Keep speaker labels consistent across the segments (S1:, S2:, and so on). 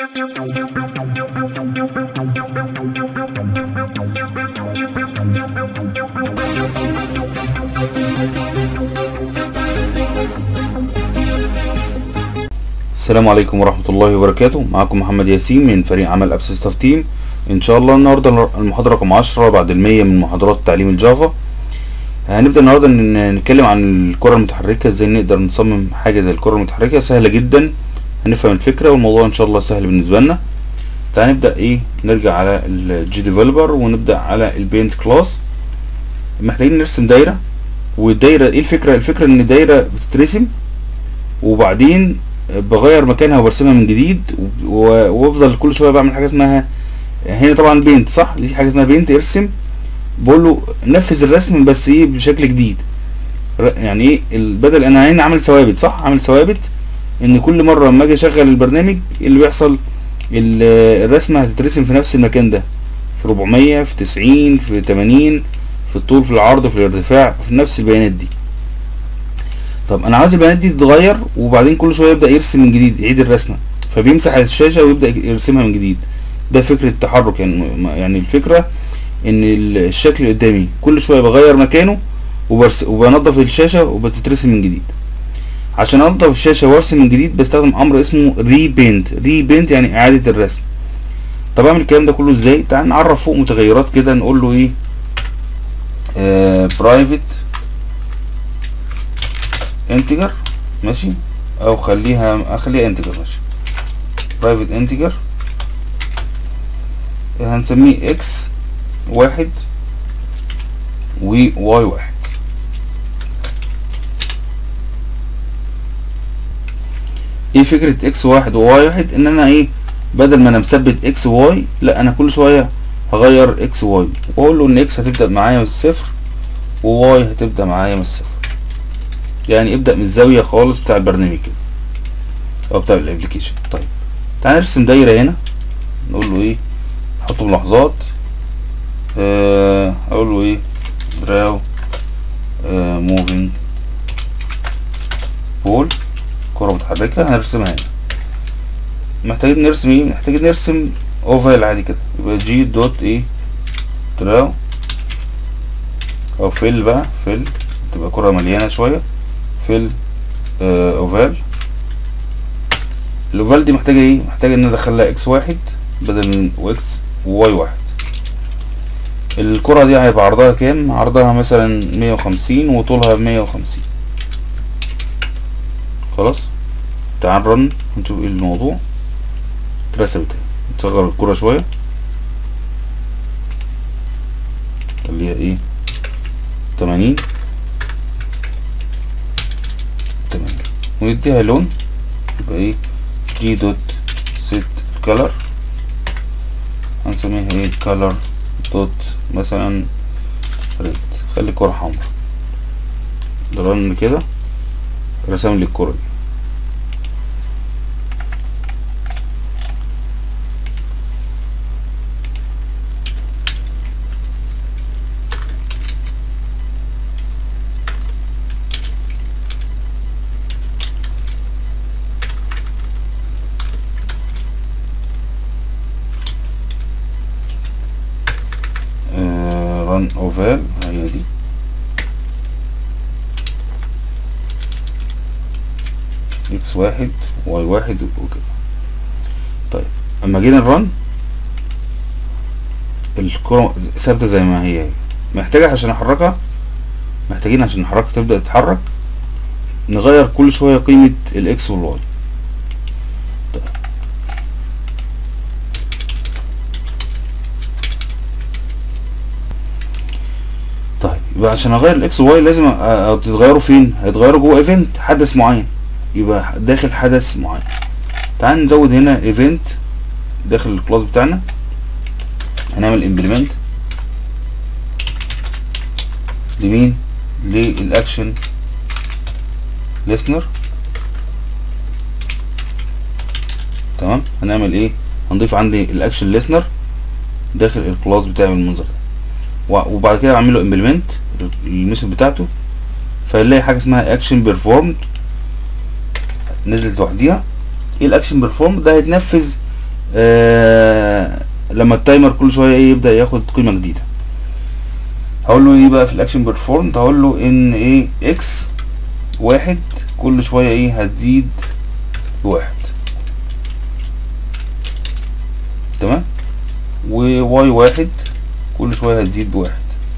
S1: السلام عليكم ورحمة الله وبركاته معكم محمد ياسين من فريق عمل ابسيستف تيم ان شاء الله النهاردة المحاضرة رقم عشرة بعد المية من محاضرات تعليم الجافا هنبدأ النهاردة ن- نتكلم عن الكرة المتحركة ازاي نقدر نصمم حاجة زي الكرة المتحركة سهلة جدا هنفهم الفكرة والموضوع ان شاء الله سهل بالنسبة لنا تعال نبدأ ايه نرجع على الجي ديفلوبر ونبدأ على البينت كلاس محتاجين نرسم دايرة والدايرة ايه الفكرة الفكرة ان الدايرة بتترسم وبعدين بغير مكانها وبرسمها من جديد و- وافضل كل شويه بعمل حاجه اسمها هنا طبعا بينت صح دي حاجه اسمها بينت ارسم بقول له نفذ الرسم بس ايه بشكل جديد ر- يعني ايه ال- بدل انا هنا عامل ثوابت صح عامل ثوابت ان كل مره لما اجي اشغل البرنامج إيه اللي بيحصل ال- الرسمه هتترسم في نفس المكان ده في 400 في 90 في 80 في الطول في العرض في الارتفاع في نفس البيانات دي طب انا عاوز البيانات دي تتغير وبعدين كل شويه يبدا يرسم من جديد يعيد الرسمه فبيمسح الشاشه ويبدا يرسمها من جديد ده فكره التحرك يعني م- يعني الفكره ان ال- الشكل قدامي كل شويه بغير مكانه وبرس وبنضف الشاشه وبتترسم من جديد عشان انضف الشاشه وارسم من جديد بستخدم امر اسمه ريبينت ريبينت يعني اعاده الرسم طب اعمل الكلام ده كله ازاي تعال نعرف فوق متغيرات كده نقول له ايه برايفت انتجر ماشي او خليها اخليها انتجر ماشي برايفت انتجر هنسميه اكس واحد و واي واحد ايه فكرة اكس واحد وواي واحد ان انا ايه بدل ما انا مثبت اكس واي لا انا كل شوية هغير اكس واي واقول له ان اكس هتبدأ معايا من الصفر وواي هتبدأ معايا من الصفر يعني ابدأ من الزاوية خالص بتاع البرنامج كده او بتاع الابليكيشن طيب تعال نرسم دايرة هنا نقول له ايه نحط ملاحظات آه اقول له ايه دراو آه موفينج بول كرة متحركة هنرسمها هنا محتاجين نرسم ايه محتاجين نرسم اوفال عادي كده يبقى جي دوت ايه دراو او فيل بقى فيل تبقى كرة مليانة شوية فيل آه اوفال الاوفال دي محتاجة ايه محتاجة ان انا ادخلها اكس واحد بدل من واكس وواي واحد الكرة دي هيبقى عرضها كام عرضها مثلا مية وخمسين وطولها مية وخمسين خلاص تعال نرن ونشوف ايه الموضوع اترسمت اهي نصغر الكرة شوية خليها ايه تمانين تمانين ونديها لون يبقى ايه جي دوت سيت كلر هنسميها ايه كلر دوت مثلا ريد خلي الكرة حمرا ضربنا كده رسم لي الكرة دي ران اوفال هي دي اكس واحد واي واحد وكده طيب اما جينا نرن الكرة ثابتة زي ما هي محتاجة عشان احركها محتاجين عشان نحركها تبدأ تتحرك نغير كل شوية قيمة الاكس والواي طيب. طيب يبقى عشان اغير الاكس والواي لازم أ- أ- تتغيروا فين هيتغيروا جوه ايفنت حدث معين يبقى داخل حدث معين تعال نزود هنا ايفنت داخل الكلاس بتاعنا هنعمل امبلمنت لمين للاكشن listener تمام هنعمل ايه هنضيف عندي الاكشن listener داخل الكلاس بتاعي بالمنظر ده و- وبعد كده اعمل له امبلمنت الميثود بتاعته فيلاقي حاجه اسمها اكشن بيرفورم نزلت لوحديها ايه الاكشن بيرفورم ده هيتنفذ آه لما التايمر كل شويه ايه يبدا ياخد قيمه جديده هقول له ايه بقى في الاكشن بيرفورم هقول له ان ايه اكس واحد كل شويه ايه هتزيد بواحد تمام وواي واحد كل شويه هتزيد بواحد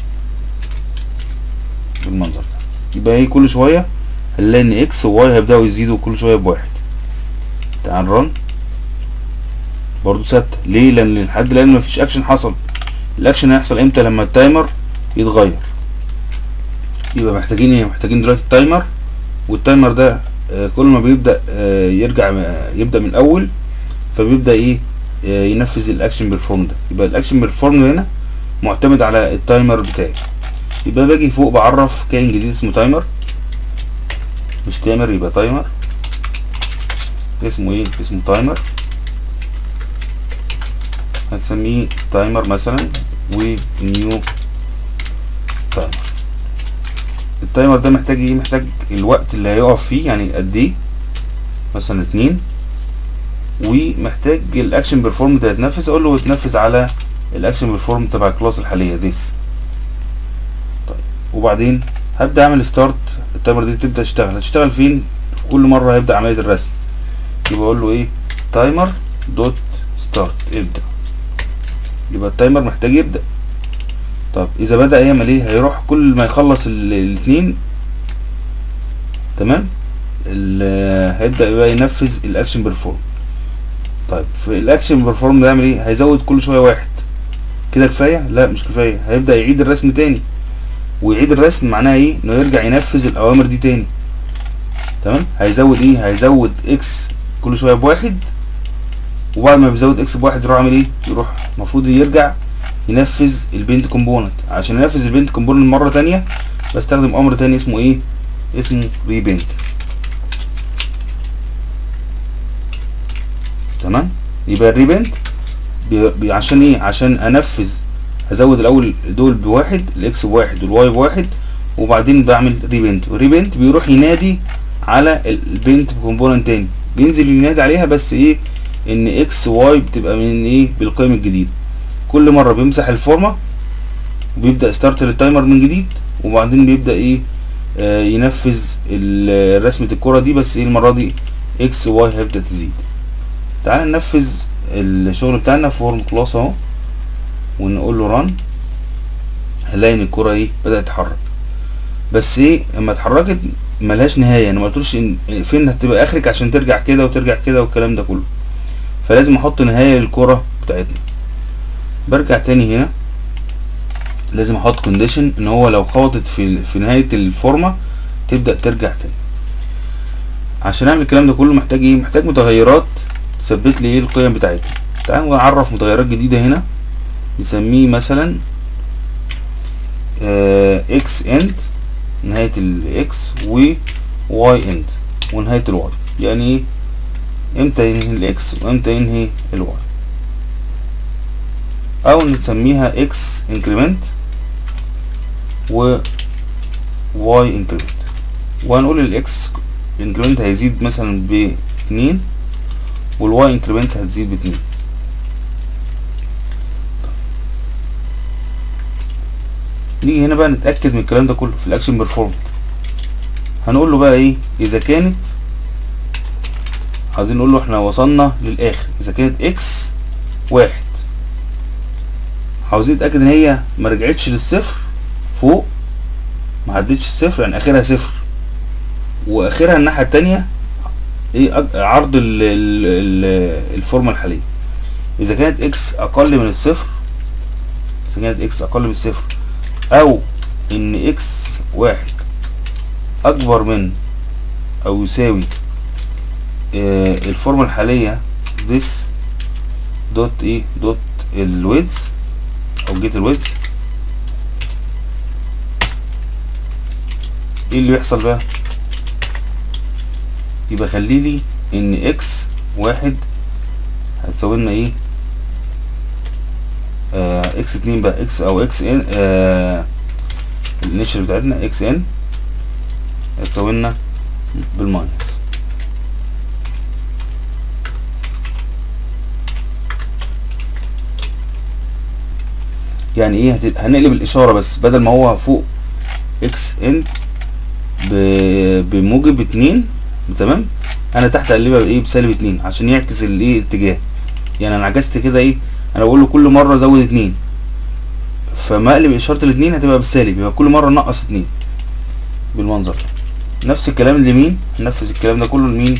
S1: بالمنظر ده يبقى ايه كل شويه هنلاقي ان اكس وواي هيبداوا يزيدوا كل شويه بواحد تعال رن برضو ثابته ليه لان لحد الان مفيش اكشن حصل الاكشن هيحصل امتى لما التايمر يتغير يبقى محتاجين ايه محتاجين دلوقتي التايمر والتايمر ده آه كل ما بيبدا آه يرجع آه يبدا من الاول فبيبدا ايه آه ينفذ الاكشن بيرفورم ده يبقى الاكشن بيرفورم هنا معتمد على التايمر بتاعي يبقى باجي فوق بعرف كائن جديد اسمه تايمر مش تايمر يبقى تايمر اسمه ايه اسمه تايمر هتسميه تايمر مثلا ونيو تايمر التايمر ده محتاج ايه محتاج الوقت اللي هيقف فيه يعني قد ايه مثلا اتنين ومحتاج الاكشن بيرفورم ده يتنفذ اقول له يتنفذ على الاكشن بيرفورم تبع الكلاس الحاليه ديس طيب وبعدين هبدا اعمل ستارت التايمر دي تبدا تشتغل هتشتغل فين كل مره هيبدا عمليه الرسم يبقى اقول له ايه تايمر دوت ستارت ابدا يبقى التايمر محتاج يبدا طب اذا بدا يعمل ايه هيروح كل ما يخلص الاثنين تمام هيبدا بقى ينفذ الاكشن بيرفورم طيب في الاكشن بيرفورم ده يعمل ايه هيزود كل شويه واحد كده كفايه لا مش كفايه هيبدا يعيد الرسم تاني ويعيد الرسم معناها ايه انه يرجع ينفذ الاوامر دي تاني تمام هيزود ايه هيزود اكس كل شويه بواحد وبعد ما بيزود اكس بواحد يروح عامل ايه يروح المفروض يرجع ينفذ البنت كومبوننت عشان ينفذ البنت كومبوننت مره تانية بستخدم امر تاني اسمه ايه اسمه ريبنت تمام يبقى الريبنت بي بي عشان ايه عشان انفذ هزود الاول دول بواحد الاكس بواحد والواي بواحد وبعدين بعمل ريبنت والريبنت بيروح ينادي على البنت كومبوننت تاني بينزل ينادي عليها بس ايه ان اكس واي بتبقى من ايه بالقيم الجديده كل مره بيمسح الفورمه وبيبدا ستارت للتايمر من جديد وبعدين بيبدا ايه آه ينفذ رسمه الكره دي بس ايه المره دي اكس واي هيبدا تزيد تعال ننفذ الشغل بتاعنا في فورم كلاس اهو ونقول له ران هنلاقي ان الكره ايه بدات تتحرك بس ايه اما اتحركت ملهاش نهايه انا ما قلتلوش ان فين هتبقى اخرك عشان ترجع كده وترجع كده والكلام ده كله فلازم احط نهايه للكره بتاعتنا برجع تاني هنا لازم احط كونديشن ان هو لو خبطت في في نهايه الفورمه تبدا ترجع تاني عشان اعمل الكلام ده كله محتاج ايه محتاج متغيرات تثبت لي ايه القيم بتاعتنا تعال نعرف متغيرات جديده هنا نسميه مثلا اكس اند نهايه الاكس و واي اند ونهايه الواي يعني ايه امتى ينهي الاكس وامتى ينهي الواي او نسميها اكس انكريمنت و واي انكريمنت وهنقول الاكس انكريمنت هيزيد مثلا باتنين والواي انكريمنت هتزيد باتنين نيجي هنا بقى نتأكد من الكلام ده كله في الاكشن بيرفورم هنقول له بقى ايه اذا كانت عايزين نقول له احنا وصلنا للاخر اذا كانت اكس واحد عاوزين نتاكد ان هي ما رجعتش للصفر فوق ما عدتش الصفر يعني اخرها صفر واخرها الناحيه التانية ايه عرض ال ال ال الفورمه الحاليه اذا كانت اكس اقل من الصفر اذا كانت اكس اقل من الصفر او ان اكس واحد اكبر من او يساوي آه الفورمه الحاليه this دوت ايه دوت الويدز او جيت الويدز ايه اللي بيحصل بقى يبقى خلي لي ان اكس واحد هتساوي لنا ايه آه اكس اتنين بقى اكس او اكس ان آه الانيشال بتاعتنا اكس ان هتساوي لنا بالماينس يعني ايه هت- هنقلب الاشاره بس بدل ما هو فوق اكس ان ب- بموجب اتنين تمام انا تحت اقلبها بايه بسالب اتنين عشان يعكس الايه الاتجاه يعني انا عكست كده ايه انا بقول له كل مره زود اتنين فما اقلب اشاره الاتنين هتبقى بالسالب يبقى كل مره نقص اتنين بالمنظر ده نفس الكلام لمين نفذ الكلام ده كله لمين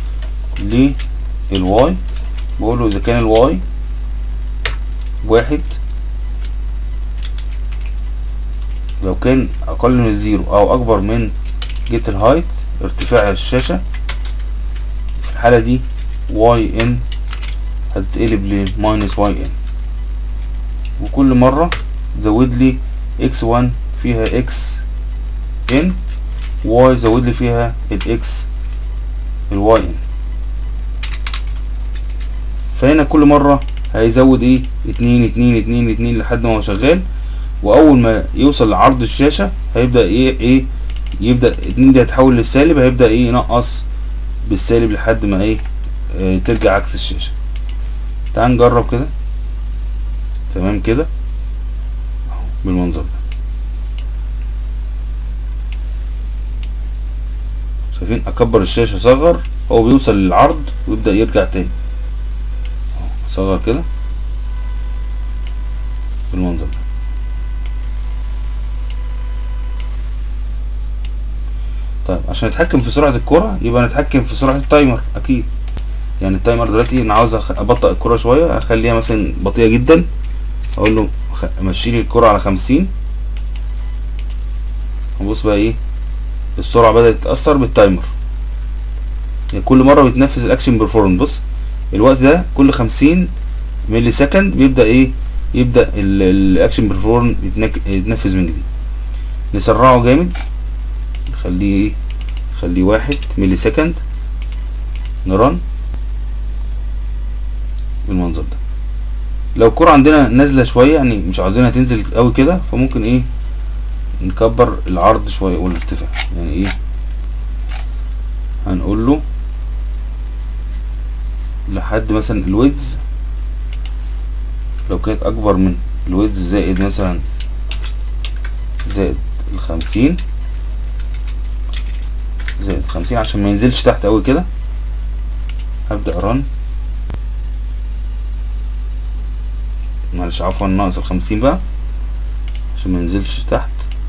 S1: للواي بقول له اذا كان الواي واحد لو كان اقل من الزيرو او اكبر من جيت الهايت ارتفاع الشاشة في الحالة دي واي ان هتتقلب لماينس واي ان وكل مرة زود لي اكس 1 فيها اكس ان واي زود لي فيها الاكس الواي ان فهنا كل مرة هيزود ايه اتنين اتنين اتنين اتنين لحد ما هو شغال واول ما يوصل لعرض الشاشة هيبدأ ايه ايه يبدأ اتنين دي هتحول للسالب هيبدأ ايه ينقص بالسالب لحد ما ايه اه ترجع عكس الشاشة تعال نجرب كده تمام كده اهو بالمنظر ده شايفين اكبر الشاشة صغر هو بيوصل للعرض ويبدأ يرجع تاني اهو صغر كده بالمنظر ده طيب عشان نتحكم في سرعة الكرة يبقى نتحكم في سرعة التايمر أكيد يعني التايمر دلوقتي أنا عاوز أخ- أبطأ الكرة شوية أخليها مثلا بطيئة جدا أقول له خ- مشي لي الكرة على خمسين وبص بقى إيه السرعة بدأت تتأثر بالتايمر يعني كل مرة بتنفذ الأكشن بيرفورم بص الوقت ده كل خمسين ملي سكند بيبدأ إيه يبدأ ال- الأكشن بيرفورم يتنك- يتنفذ من جديد نسرعه جامد نخليه ايه نخليه واحد ملي سكند نرن بالمنظر ده لو الكرة عندنا نازلة شوية يعني مش عاوزينها تنزل قوي كده فممكن ايه نكبر العرض شوية والارتفاع يعني ايه هنقول له لحد مثلا الويدز لو كانت اكبر من الويدز زائد مثلا زائد الخمسين زائد خمسين عشان ما ينزلش تحت قوي كده هبدأ رن معلش عفوا ناقص الخمسين بقى عشان ما ينزلش تحت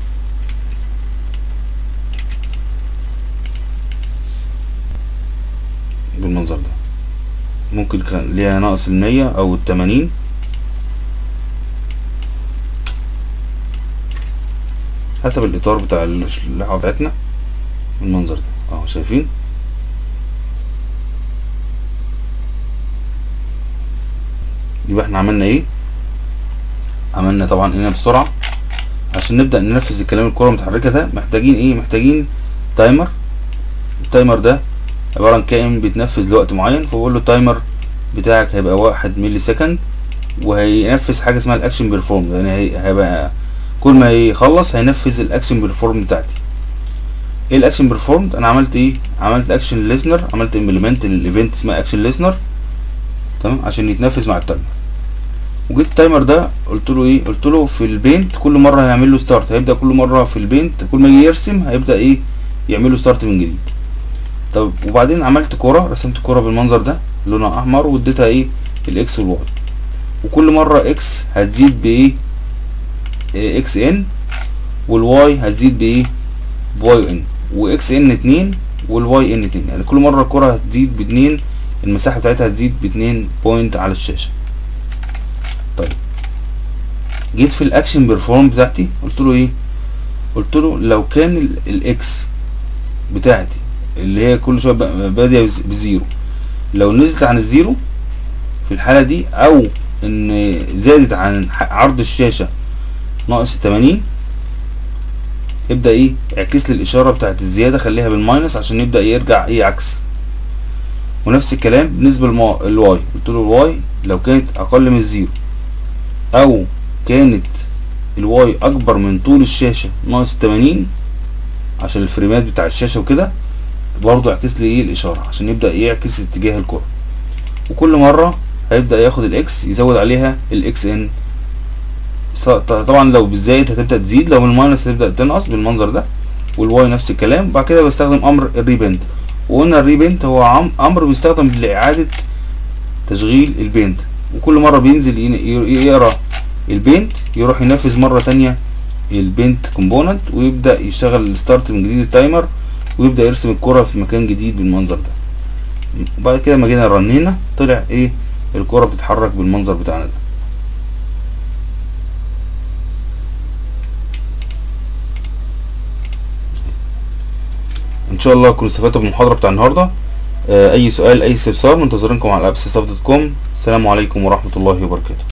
S1: بالمنظر ده ممكن كان ليها ناقص المية او التمانين حسب الاطار بتاع اللوحة بتاعتنا بالمنظر ده اهو شايفين يبقى احنا عملنا ايه عملنا طبعا هنا بسرعة عشان نبدأ ننفذ الكلام الكرة المتحركة ده محتاجين ايه محتاجين تايمر التايمر ده عبارة عن كائن بيتنفذ لوقت معين فبقول له التايمر بتاعك هيبقى واحد ملي سكند وهينفذ حاجة اسمها الاكشن بيرفورم يعني هي- هيبقى كل ما يخلص هينفذ الاكشن بيرفورم بتاعتي ايه الاكشن بيرفورمد انا عملت ايه عملت اكشن ليسنر عملت امبلمنت للايفنت اسمها اكشن ليسنر تمام عشان يتنفذ مع التايمر وجيت التايمر ده قلت له ايه قلت له في البينت كل مره هيعمل له ستارت هيبدا كل مره في البينت كل ما يجي يرسم هيبدا ايه يعمل له ستارت من جديد طب وبعدين عملت كرة رسمت كرة بالمنظر ده لونها احمر واديتها ايه الاكس والواي وكل مرة اكس هتزيد بايه إيه اكس ان والواي هتزيد بايه بواي ان واكس ان اتنين والواي ان اتنين يعني كل مرة الكرة هتزيد باتنين المساحة بتاعتها هتزيد باتنين بوينت على الشاشة طيب جيت في الاكشن بيرفورم بتاعتي قلت له ايه قلت له لو كان ال- الاكس بتاعتي اللي هي كل شويه ب- باديه بز- بزيرو لو نزلت عن الزيرو في الحاله دي او ان زادت عن ح- عرض الشاشه ناقص 80 يبدا ايه اعكس لي الاشاره بتاعت الزياده خليها بالماينس عشان يبدا يرجع ايه عكس ونفس الكلام بالنسبه للواي قلت له الواي لو كانت اقل من الزيرو او كانت الواي اكبر من طول الشاشه ناقص 80 عشان الفريمات بتاع الشاشه وكده برضو اعكس لي ايه الاشاره عشان يبدا يعكس اتجاه الكره وكل مره هيبدا ياخد الاكس يزود عليها الاكس ان ط- طبعا لو بالزائد هتبدا تزيد لو بالماينس هتبدا تنقص بالمنظر ده والواي نفس الكلام بعد كده بستخدم امر الريبنت وقلنا الريبنت هو عم امر بيستخدم لاعاده تشغيل البنت وكل مره بينزل ين- ي- يقرا البنت يروح ينفذ مره تانية البنت كومبوننت ويبدا يشتغل الستارت من جديد التايمر ويبدا يرسم الكره في مكان جديد بالمنظر ده وبعد كده ما جينا رنينا طلع ايه الكره بتتحرك بالمنظر بتاعنا ده ان شاء الله تكونوا استفدتوا من المحاضره بتاع النهارده آه، اي سؤال اي استفسار منتظرينكم على ابس دوت كوم السلام عليكم ورحمه الله وبركاته